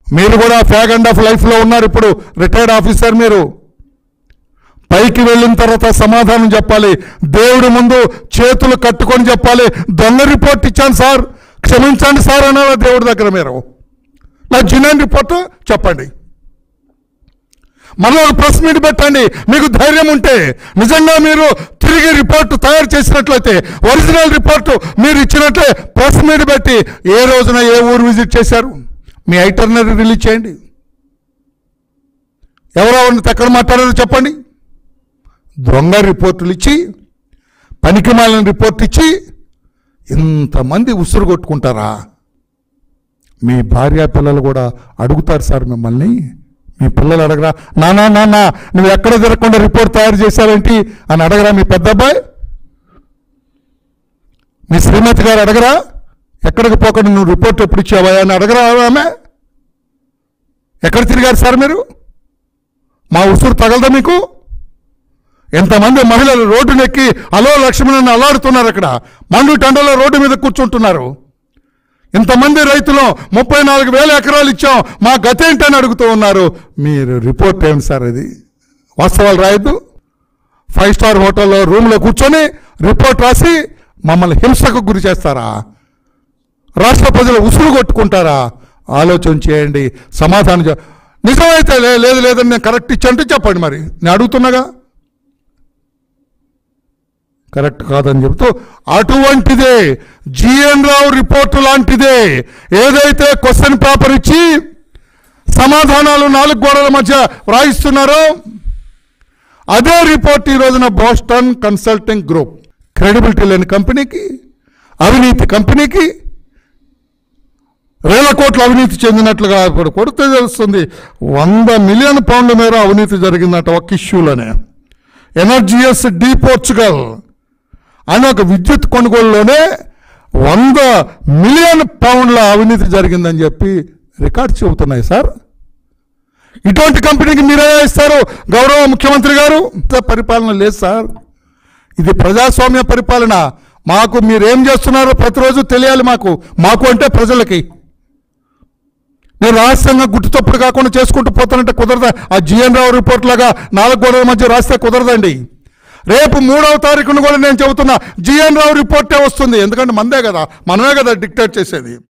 మీరు కూడా fag and of లైఫ్లో ఉన్నారు ఇప్పుడు రిటైర్డ్ ఆఫీసర్ మీరు పైకి వెళ్ళిన తర్వాత సమాధానం చెప్పాలి దేవుడి ముందు చేతులు కట్టుకొని చెప్పాలి దొంగ రిపోర్ట్ ఇచ్చాను సార్ క్షమించండి సార్ అన్నారు దేవుడి దగ్గర మీరు నా జినైన్ రిపోర్ట్ చెప్పండి మళ్ళీ ఒక ప్రెస్ మీట్ పెట్టండి మీకు ధైర్యం ఉంటే నిజంగా మీరు తిరిగి రిపోర్ట్ తయారు చేసినట్లయితే ఒరిజినల్ రిపోర్టు మీరు ఇచ్చినట్లే ప్రెస్ మీట్ పెట్టి ఏ రోజున ఏ ఊరు విజిట్ చేశారు మీ ఐటర్నరీ రిలీజ్ చేయండి ఎవరో ఉన్నది ఎక్కడ మాట్లాడారో చెప్పండి దొంగ రిపోర్టులు ఇచ్చి పనికిమాలిన రిపోర్ట్ ఇచ్చి ఇంతమంది ఉసురు కొట్టుకుంటారా మీ భార్య పిల్లలు కూడా అడుగుతారు సార్ మిమ్మల్ని మీ పిల్లలు అడగరా నానా నాన్న నువ్వు ఎక్కడ తిరగకుండా రిపోర్ట్ తయారు చేశావేంటి అని అడగరా మీ పెద్ద అబ్బాయి మీ శ్రీమతి గారు అడగరా ఎక్కడికి పోకుండా నువ్వు రిపోర్ట్ ఎప్పుడు ఇచ్చావా అని అడగరా ఆమె ఎక్కడ తిరిగారు సార్ మీరు మా ఉసురు తగలదా మీకు ఎంతమంది మహిళలు రోడ్డునెక్కి అలో లక్ష్మణ్ అల్లాడుతున్నారు అక్కడ మండు టండలో రోడ్డు మీద కూర్చుంటున్నారు ఇంతమంది రైతులు ముప్పై నాలుగు వేల ఎకరాలు ఇచ్చాం మా గతేంటని అడుగుతూ ఉన్నారు మీరు రిపోర్ట్ ఏంటి సార్ ఇది వాస్తవాలు రాయొద్దు ఫైవ్ స్టార్ హోటల్లో రూమ్లో కూర్చొని రిపోర్ట్ రాసి మమ్మల్ని హింసకు గురి చేస్తారా రాష్ట్ర ప్రజలు ఉసురు కొట్టుకుంటారా ఆలోచన చేయండి సమాధానం చె- నిజమైతే లే- లేదు లేదని నేను కరెక్ట్ ఇచ్చంటే చెప్పండి మరి నేను అడుగుతున్నాగా కరెక్ట్ కాదని చెబుతూ అటువంటిదే జిఎన్ రావు రిపోర్టు లాంటిదే ఏదైతే క్వశ్చన్ పేపర్ ఇచ్చి సమాధానాలు నాలుగు గోడల మధ్య వ్రాయిస్తున్నారో అదే రిపోర్ట్ ఈ రోజున బోస్టన్ కన్సల్టింగ్ గ్రూప్ క్రెడిబిలిటీ లేని కంపెనీకి అవినీతి కంపెనీకి వేల కోట్ల అవినీతి చెందినట్లుగా ఇప్పుడు కొడితే తెలుస్తుంది వంద మిలియన్ పౌండ్ల మేర అవినీతి జరిగిందట ఒక ఇష్యూలోనే ఎనర్జియస్ డి పోర్చుగల్ అని ఒక విద్యుత్ కొనుగోలులోనే వంద మిలియన్ పౌండ్ల అవినీతి జరిగిందని చెప్పి రికార్డ్ చెబుతున్నాయి సార్ ఇటువంటి కంపెనీకి మీరే ఇస్తారు గౌరవ ముఖ్యమంత్రి గారు ఇంత పరిపాలన లేదు సార్ ఇది ప్రజాస్వామ్య పరిపాలన మాకు మీరేం చేస్తున్నారో ప్రతిరోజు తెలియాలి మాకు మాకు అంటే ప్రజలకి నేను రహస్యంగా గుట్టుతప్పుడు కాకుండా చేసుకుంటూ పోతానంటే కుదరదా ఆ జిఎన్ రావు రిపోర్ట్ లాగా నాలుగు గోడల మధ్య రాస్తే కుదరదండి రేపు మూడవ తారీఖున కూడా నేను చెబుతున్నా జిఎన్ రావు రిపోర్టే వస్తుంది ఎందుకంటే మందే కదా మనమే కదా డిక్టేట్ చేసేది